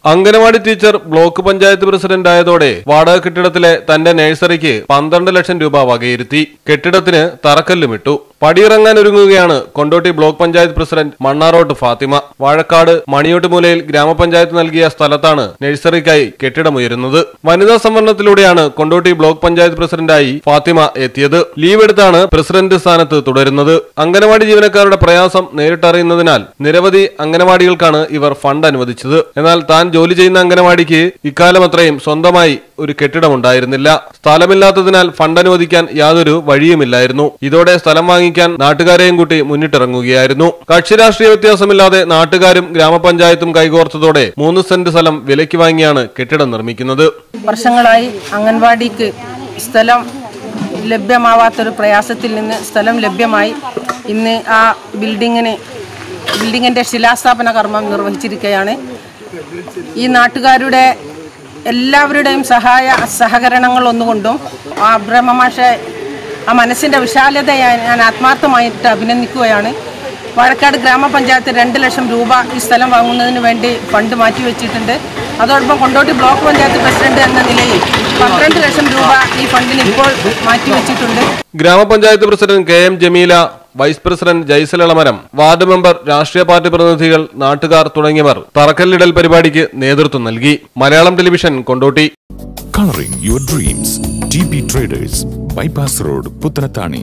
Anganwadi teacher block panchayat president ആയതോടെ വാടക കെട്ടിടത്തിലെ തന്റെ നഴ്സറിക്ക് പന്ത്രണ്ട് ലക്ഷം രൂപ വകയിരുത്തി കെട്ടിടത്തിന് തറക്കല്ലുമിട്ടു പടിയിറങ്ങാൻ ഒരുങ്ങുകയാണ് കൊണ്ടോട്ടി ബ്ലോക്ക് പഞ്ചായത്ത് പ്രസിഡന്റ് മണ്ണാറോട്ട് ഫാത്തിമ വാഴക്കാട് മണിയോട്ടുമൂലയിൽ ഗ്രാമപഞ്ചായത്ത് നൽകിയ സ്ഥലത്താണ് നഴ്സറിക്കായി കെട്ടിടമുയരുന്നത് വനിതാ സംവരണത്തിലൂടെയാണ് കൊണ്ടോട്ടി ബ്ലോക്ക് പഞ്ചായത്ത് പ്രസിഡന്റായി ഫാത്തിമ എത്തിയത് ലീവ് എടുത്താണ് പ്രസിഡന്റ് സ്ഥാനത്ത് തുടരുന്നത് അംഗനവാടി ജീവനക്കാരുടെ പ്രയാസം നേരിട്ടറിയുന്നതിനാൽ നിരവധി അംഗനവാടികൾക്കാണ് ഇവർ ഫണ്ട് അനുവദിച്ചത് എന്നാൽ താൻ ജോലി ചെയ്യുന്ന അംഗനവാടിക്ക് ഇക്കാലം അത്രയും സ്വന്തമായി ഒരു കെട്ടിടമുണ്ടായിരുന്നില്ല സ്ഥലമില്ലാത്തതിനാൽ ഫണ്ട് അനുവദിക്കാൻ യാതൊരു വഴിയുമില്ലായിരുന്നു ഇതോടെ സ്ഥലം വാങ്ങിക്കാൻ നാട്ടുകാരെയും കൂട്ടി മുന്നിട്ടിറങ്ങുകയായിരുന്നു കക്ഷി രാഷ്ട്രീയ വ്യത്യാസമില്ലാതെ നാട്ടുകാരും ഗ്രാമപഞ്ചായത്തും കൈകോർത്തതോടെ മൂന്ന് സെന്റ് സ്ഥലം വിലയ്ക്ക് വാങ്ങിയാണ് കെട്ടിടം നിർമ്മിക്കുന്നത് വർഷങ്ങളായി അംഗൻവാടിക്ക് സ്ഥലം ലഭ്യമാവാത്തൊരു പ്രയാസത്തിൽ നിന്ന് സ്ഥലം ലഭ്യമായി ഇന്ന് ആ ബിൽഡിങ്ങിന് ബിൽഡിങ്ങിൻ്റെ ശിലാസ്ഥാപന കർമ്മം നിർവഹിച്ചിരിക്കുകയാണ് ഈ നാട്ടുകാരുടെ എല്ലാവരുടെയും സഹായ സഹകരണങ്ങൾ ഒന്നുകൊണ്ടും ആ ബ്രഹ്മമാഷ ആ മനസ്സിൻ്റെ വിശാലതയെ ഞാൻ ആത്മാർത്ഥമായിട്ട് അഭിനന്ദിക്കുകയാണ് വാഴക്കാട് ഗ്രാമപഞ്ചായത്ത് രണ്ട് ലക്ഷം രൂപ ഈ സ്ഥലം വാങ്ങുന്നതിന് വേണ്ടി ഫണ്ട് മാറ്റിവെച്ചിട്ടുണ്ട് അതോടൊപ്പം കൊണ്ടോട്ടി ബ്ലോക്ക് പഞ്ചായത്ത് പ്രസിഡന്റ് എന്ന നിലയിൽ പന്ത്രണ്ട് ലക്ഷം രൂപ ഈ ഫണ്ടിന് ഇപ്പോൾ മാറ്റിവെച്ചിട്ടുണ്ട് grama panchayat president K M Jameela vice president Jaisal Elamaram ward member രാഷ്ട്രീയ പാർട്ടി പ്രതിനിധികൾ നാട്ടുകാർ തുടങ്ങിയവർ തറക്കല്ലിടൽ പരിപാടിക്ക് നേതൃത്വം നൽകി Malayalam television Kondotty Coloring your dreams. TB Traders, Bypass Road, Puttanatani.